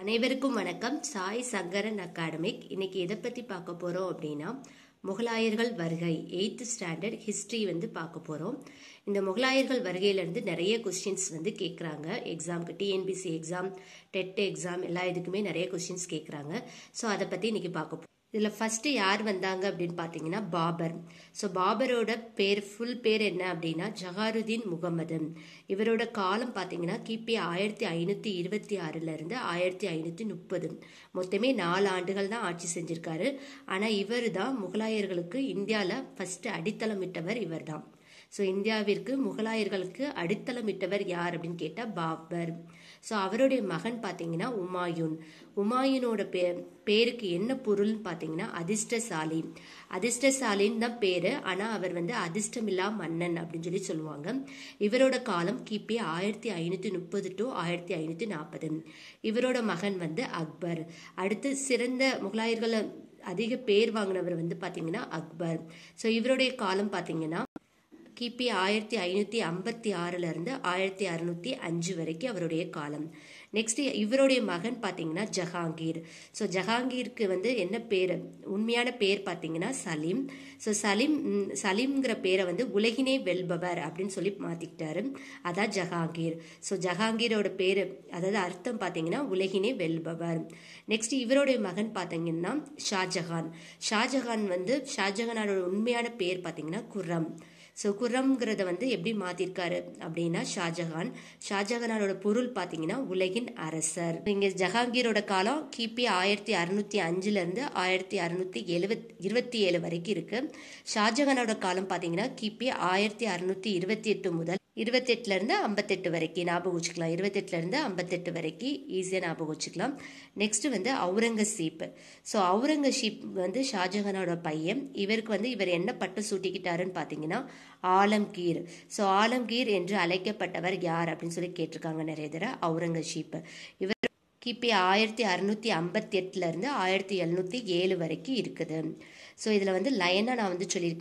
அனைவருக்கும் வணக்கம் சாய் சங்கரன் அகாடமிக் இன்னைக்கு எதை பற்றி பார்க்க போகிறோம் அப்படின்னா முகலாயர்கள் வருகை எயித்து ஸ்டாண்டர்ட் ஹிஸ்ட்ரி வந்து பார்க்க போகிறோம் இந்த முகலாயர்கள் வருகையிலேருந்து நிறைய கொஸ்டின்ஸ் வந்து கேட்குறாங்க எக்ஸாமுக்கு டிஎன்பிசி எக்ஸாம் டெட் எக்ஸாம் எல்லா இதுக்குமே நிறைய கொஸ்டின்ஸ் கேட்குறாங்க ஸோ அதை பற்றி இன்னைக்கு பார்க்க போகிறோம் இதில் ஃபஸ்ட்டு யார் வந்தாங்க அப்படின்னு பார்த்தீங்கன்னா பாபர் ஸோ பாபரோட பேர் ஃபுல் பேர் என்ன அப்படின்னா ஜஹாருதீன் முகமது இவரோட காலம் பார்த்தீங்கன்னா கிபி ஆயிரத்தி ஐநூற்றி இருபத்தி ஆறுலேருந்து ஆயிரத்தி ஐநூற்றி முப்பது மொத்தமே நாலு ஆண்டுகள் தான் ஆட்சி செஞ்சிருக்காரு ஆனால் இவர் தான் முகலாயர்களுக்கு இந்தியாவில் ஃபஸ்ட்டு அடித்தளமிட்டவர் இவர் தான் ஸோ இந்தியாவிற்கு முகலாயர்களுக்கு அடித்தளமிட்டவர் யார் அப்படின்னு கேட்டால் பாபர் ஸோ அவருடைய மகன் பார்த்தீங்கன்னா உமாயூன் உமாயூனோட பே பேருக்கு என்ன பொருள்னு பார்த்தீங்கன்னா அதிர்ஷ்டசாலி அதிர்ஷ்டசாலின்னு தான் பேரு ஆனால் அவர் வந்து அதிர்ஷ்டமில்லா மன்னன் அப்படின்னு சொல்லி சொல்லுவாங்க இவரோட காலம் கிபி ஆயிரத்தி ஐநூற்றி முப்பது டு ஆயிரத்தி ஐநூற்றி நாற்பது இவரோட மகன் வந்து அக்பர் அடுத்து சிறந்த முகலாயர்களை அதிக பேர் வாங்கினவர் வந்து பார்த்தீங்கன்னா அக்பர் ஸோ இவருடைய காலம் பார்த்தீங்கன்னா கிபி ஆயிரத்தி ஐநூற்றி ஐம்பத்தி ஆறுலேருந்து ஆயிரத்தி அறுநூற்றி அஞ்சு வரைக்கும் அவருடைய காலம் நெக்ஸ்ட் இவருடைய மகன் பார்த்தீங்கன்னா ஜஹாங்கீர் ஸோ ஜஹாங்கீருக்கு வந்து என்ன பேர் உண்மையான பேர் பார்த்தீங்கன்னா சலீம் ஸோ சலீம் சலீம்ங்கிற பேரை வந்து உலகினே வெல்பவர் அப்படின்னு சொல்லி மாற்றிக்கிட்டாரு அதான் ஜஹாங்கீர் ஸோ ஜஹாங்கீரோட பேர் அதாவது அர்த்தம் பார்த்தீங்கன்னா உலகினே வெல்பவர் நெக்ஸ்ட் இவருடைய மகன் பார்த்தீங்கன்னா ஷாஜஹான் ஷாஜஹான் வந்து ஷாஜஹானோட உண்மையான பேர் பார்த்தீங்கன்னா குர்ரம் ஸோ குர்ரம்ங்கிறத வந்து எப்படி மாற்றிருக்காரு அப்படின்னா ஷாஜஹான் ஷாஜஹானோட பொருள் பார்த்தீங்கன்னா உலகின் அரசர் இங்கே ஜஹாங்கீரோட காலம் கிபி ஆயிரத்தி அறுநூத்தி அஞ்சுலேருந்து ஆயிரத்தி அறுநூத்தி எழுவத் இருபத்தி ஏழு வரைக்கும் இருக்கு ஷாஜஹானோட காலம் பார்த்தீங்கன்னா கிபி ஆயிரத்தி அறுநூத்தி இருபத்தி எட்டு முதல் இருபத்தெட்டுலேருந்து ஐம்பத்தெட்டு வரைக்கும் ஞாபகம் வச்சுக்கலாம் இருபத்தெட்டுலேருந்து ஐம்பத்தெட்டு வரைக்கும் ஈஸியாக ஞாபகம் வச்சுக்கலாம் நெக்ஸ்ட் வந்து அவுரங்கசீப் ஸோ அவுரங்கசீப் வந்து ஷாஜஹானோட பையன் இவருக்கு வந்து இவர் என்ன பட்டம் சூட்டிக்கிட்டாருன்னு பார்த்தீங்கன்னா ஆலம்கீர் ஸோ ஆலம்கீர் என்று அழைக்கப்பட்டவர் யார் அப்படின்னு சொல்லி கேட்டிருக்காங்க நிறைய தடவை அவுரங்கசீப் இவர் கிபி ஆயிரத்தி அறுநூத்தி ஐம்பத்தி எட்டுல இருந்து ஆயிரத்தி எழுநூத்தி ஏழு வரைக்கும் இருக்குது ஸோ இதில் வந்து லைனாக நான் வந்து சொல்லியிருக்கேன்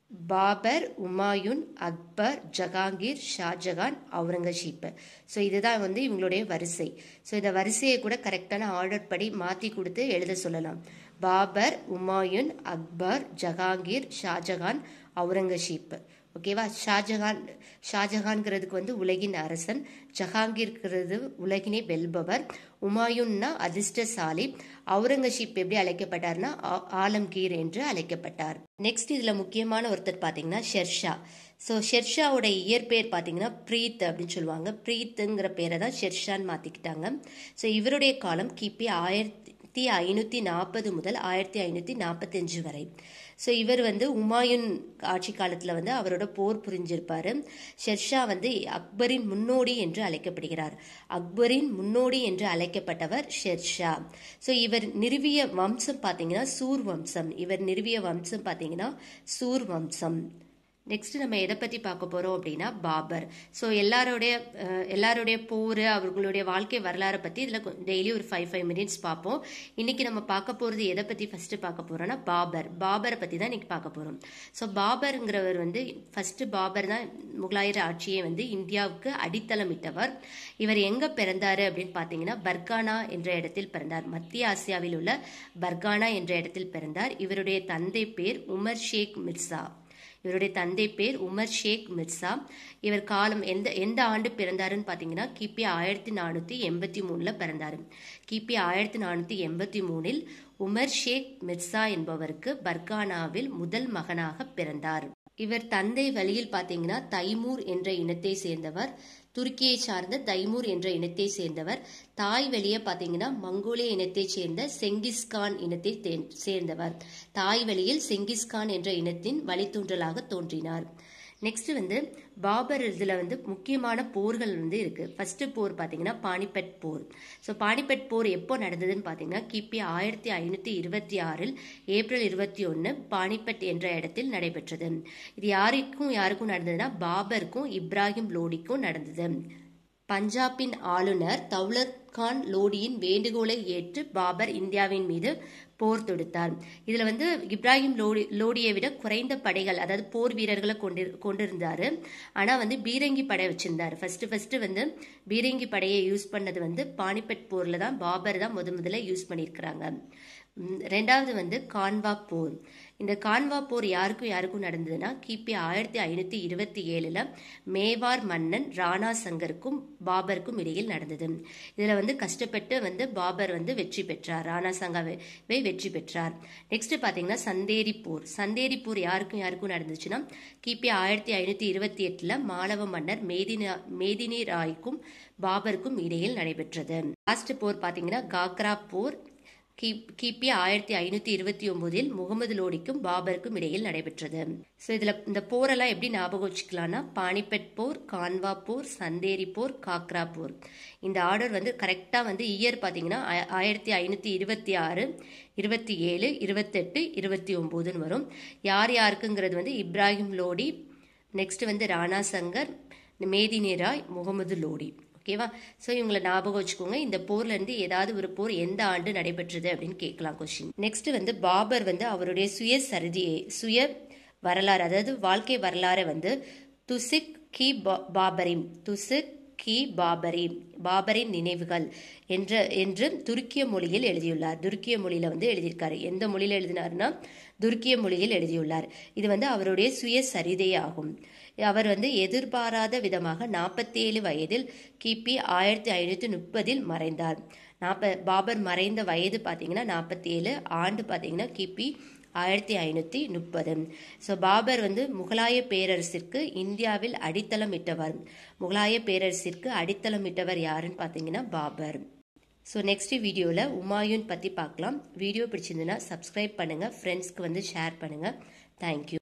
பாபர் உமாயூன் அக்பர் ஜஹாங்கீர் ஷாஜகான் அவுரங்கசீப் ஸோ இதுதான் வந்து இவங்களுடைய வரிசை ஸோ இந்த வரிசையை கூட கரெக்டான ஆர்டர் படி மாற்றி கொடுத்து எழுத சொல்லலாம் பாபர் உமாயூன் அக்பர் ஜஹாங்கீர் ஷாஜகான் அவுரங்கசீப் ஓகேவா ஷாஜகான் ஷாஜகான்ங்கிறதுக்கு வந்து உலகின் அரசன் ஜஹாங்கீர்ங்கிறது உலகினை வெல்பவர் உமாயுன்னா அதிர்ஷ்டசாலி அவுரங்கசீப் எப்படி அழைக்கப்பட்டார்னா ஆலம்கீர் என்று அழைக்கப்பட்டார் நெக்ஸ்ட் இதுல முக்கியமான ஒருத்தர் பாத்தீங்கன்னா ஷெர்ஷா ஸோ ஷெர்ஷாவோட இயற்பெயர் பார்த்தீங்கன்னா ப்ரீத் அப்படின்னு சொல்லுவாங்க ப்ரீத்துங்கிற பேரை தான் ஷெர்ஷான்னு மாற்றிக்கிட்டாங்க ஸோ இவருடைய காலம் கிபி ஆயிரத்தி ஐநூற்றி நாற்பது முதல் ஆயிரத்தி ஐநூற்றி நாற்பத்தஞ்சு வரை ஸோ இவர் வந்து உமாயுன் ஆட்சி காலத்தில் வந்து அவரோட போர் புரிஞ்சிருப்பார் ஷெர்ஷா வந்து அக்பரின் முன்னோடி என்று அழைக்கப்படுகிறார் அக்பரின் முன்னோடி என்று அழைக்கப்பட்டவர் ஷெர்ஷா ஸோ இவர் நிறுவிய வம்சம் பார்த்தீங்கன்னா சூர் வம்சம் இவர் நிறுவிய வம்சம் பார்த்தீங்கன்னா சூர் வம்சம் நெக்ஸ்ட் நம்ம எதை பற்றி பார்க்க போகிறோம் அப்படின்னா பாபர் ஸோ எல்லாரோடைய எல்லாருடைய போர் அவர்களுடைய வாழ்க்கை வரலாறை பற்றி இதில் டெய்லி ஒரு ஃபைவ் ஃபைவ் மினிட்ஸ் பார்ப்போம் இன்னைக்கு நம்ம பார்க்க போகிறது எதை பற்றி ஃபஸ்ட்டு பார்க்க போகிறோம்னா பாபர் பாபரை பற்றி தான் இன்னைக்கு பார்க்க போகிறோம் ஸோ பாபருங்கிறவர் வந்து ஃபஸ்ட்டு பாபர் தான் முகலாயர் ஆட்சியை வந்து இந்தியாவுக்கு அடித்தளமிட்டவர் இவர் எங்கே பிறந்தார் அப்படின்னு பார்த்தீங்கன்னா பர்கானா என்ற இடத்தில் பிறந்தார் மத்திய ஆசியாவில் உள்ள பர்கானா என்ற இடத்தில் பிறந்தார் இவருடைய தந்தை பேர் உமர் ஷேக் மிர்சா இவருடைய தந்தை பேர் உமர் ஷேக் மிர்சா இவர் காலம் எந்த எந்த ஆண்டு பிறந்தாருன்னு பார்த்தீங்கன்னா கிபி ஆயிரத்தி நானூற்றி எண்பத்தி மூணில் பிறந்தார் கிபி ஆயிரத்தி நானூற்றி எண்பத்தி மூணில் உமர் ஷேக் மிர்சா என்பவருக்கு பர்கானாவில் முதல் மகனாக பிறந்தார் இவர் தந்தை வழியில் பார்த்தீங்கன்னா தைமூர் என்ற இனத்தை சேர்ந்தவர் துருக்கியை சார்ந்த தைமூர் என்ற இனத்தை சேர்ந்தவர் தாய் வெளியே பார்த்தீங்கன்னா மங்கோலிய இனத்தைச் சேர்ந்த செங்கிஸ்கான் இனத்தை சேர்ந்தவர் தாய் வழியில் செங்கிஸ்கான் என்ற இனத்தின் வழித்தோன்றலாக தோன்றினார் நெக்ஸ்ட் வந்து பாபர் இதில் வந்து முக்கியமான போர்கள் வந்து இருக்கு ஃபர்ஸ்ட் போர் பார்த்தீங்கன்னா பானிபட் போர் ஸோ பானிபட் போர் எப்போ நடந்ததுன்னு பார்த்தீங்கன்னா கிபி ஆயிரத்தி ஐநூற்றி இருபத்தி ஆறில் ஏப்ரல் இருபத்தி ஒன்று பானிபட் என்ற இடத்தில் நடைபெற்றது இது யாருக்கும் யாருக்கும் நடந்ததுன்னா பாபருக்கும் இப்ராஹிம் லோடிக்கும் நடந்தது பஞ்சாபின் ஆளுநர் தௌலத் கான் லோடியின் வேண்டுகோளை ஏற்று பாபர் இந்தியாவின் மீது போர் தொடுத்தார் இதுல வந்து இப்ராஹிம் லோடி லோடியை விட குறைந்த படைகள் அதாவது போர் வீரர்களை கொண்டு கொண்டிருந்தாரு ஆனா வந்து பீரங்கி படை வச்சிருந்தாரு ஃபர்ஸ்ட் ஃபர்ஸ்ட் வந்து பீரங்கி படையை யூஸ் பண்ணது வந்து பானிபட் போர்ல தான் பாபர் தான் முத முதல்ல யூஸ் பண்ணியிருக்கிறாங்க ம், ரெண்டாவது வந்து கான்வா போர் இந்த கான்வா போர் யாருக்கும் யாருக்கும் நடந்ததுன்னா கிபி ஆயிரத்தி ஐநூத்தி இருபத்தி ஏழுல மேவார் மன்னன் ராணா சங்கருக்கும் பாபருக்கும் இடையில் நடந்தது இதுல வந்து கஷ்டப்பட்டு வந்து பாபர் வந்து வெற்றி பெற்றார் ராணா சங்காவை வெற்றி பெற்றார் நெக்ஸ்ட் பாத்தீங்கன்னா சந்தேரி போர் சந்தேரி போர் யாருக்கும் யாருக்கும் நடந்துச்சுன்னா கிபி ஆயிரத்தி ஐநூத்தி இருபத்தி எட்டுல மாலவ மன்னர் மேதினி மேதினி ராய்க்கும் பாபருக்கும் இடையில் நடைபெற்றது லாஸ்ட் போர் பாத்தீங்கன்னா காக்ரா போர் கி- கிபி ஆயிரத்தி ஐநூத்தி இருபத்தி ஒன்பதில் முகமது லோடிக்கும் பாபருக்கும் இடையில் நடைபெற்றது ஸோ இதுல இந்த போரெல்லாம் எப்படி ஞாபகம் வச்சுக்கலாம்னா பானிபட் போர் கான்வா போர் சந்தேரி போர் காக்ரா போர் இந்த ஆர்டர் வந்து கரெக்டா வந்து இயர் பாத்தீங்கன்னா ஆய- ஆயிரத்தி ஐநூத்தி இருபத்தி ஆறு இருபத்தி ஏழு இருபத்தெட்டு இருபத்தி ஒன்பதுன்னு வரும் யார் யாருக்குங்கிறது வந்து இப்ராஹிம் லோடி நெக்ஸ்ட் வந்து ராணா சங்கர் மேதினி ராய் முகமது லோடி ஓகேவா ஸோ இவங்களை ஞாபகம் வச்சுக்கோங்க இந்த போர்ல இருந்து ஏதாவது ஒரு போர் எந்த ஆண்டு நடைபெற்றது அப்படின்னு கேட்கலாம் கொஸ்டின் நெக்ஸ்ட் வந்து பாபர் வந்து அவருடைய சுய சரிதியை சுய வரலாறு அதாவது வாழ்க்கை வரலாறை வந்து துசிக் கி பா- பாபரிம் துசிக் கி பாபரி பாபரின் நினைவுகள் என்ற என்று துருக்கிய மொழியில் எழுதியுள்ளார் துருக்கிய மொழியில வந்து எழுதியிருக்காரு எந்த மொழியில எழுதினாருன்னா துருக்கிய மொழியில் எழுதியுள்ளார் இது வந்து அவருடைய சுய சரிதை ஆகும் அவர் வந்து எதிர்பாராத விதமாக நாற்பத்தி ஏழு வயதில் கிபி ஆயிரத்தி ஐநூத்தி முப்பதில் மறைந்தார் நாப்ப பாபர் மறைந்த வயது பார்த்தீங்கன்னா நாற்பத்தி ஏழு ஆண்டு பார்த்தீங்கன்னா கிபி ஆயிரத்தி ஐநூத்தி முப்பது ஸோ பாபர் வந்து முகலாய பேரரசிற்கு இந்தியாவில் அடித்தளம் இட்டவர் முகலாய பேரரசிற்கு அடித்தளம் இட்டவர் யாருன்னு பார்த்தீங்கன்னா பாபர் ஸோ நெக்ஸ்ட் வீடியோவில் உமாயூன் பற்றி பார்க்கலாம் வீடியோ பிடிச்சிருந்துன்னா சப்ஸ்கிரைப் பண்ணுங்கள் ஃப்ரெண்ட்ஸ்க்கு வந்து ஷேர் பண்ணுங்கள் தேங்க்யூ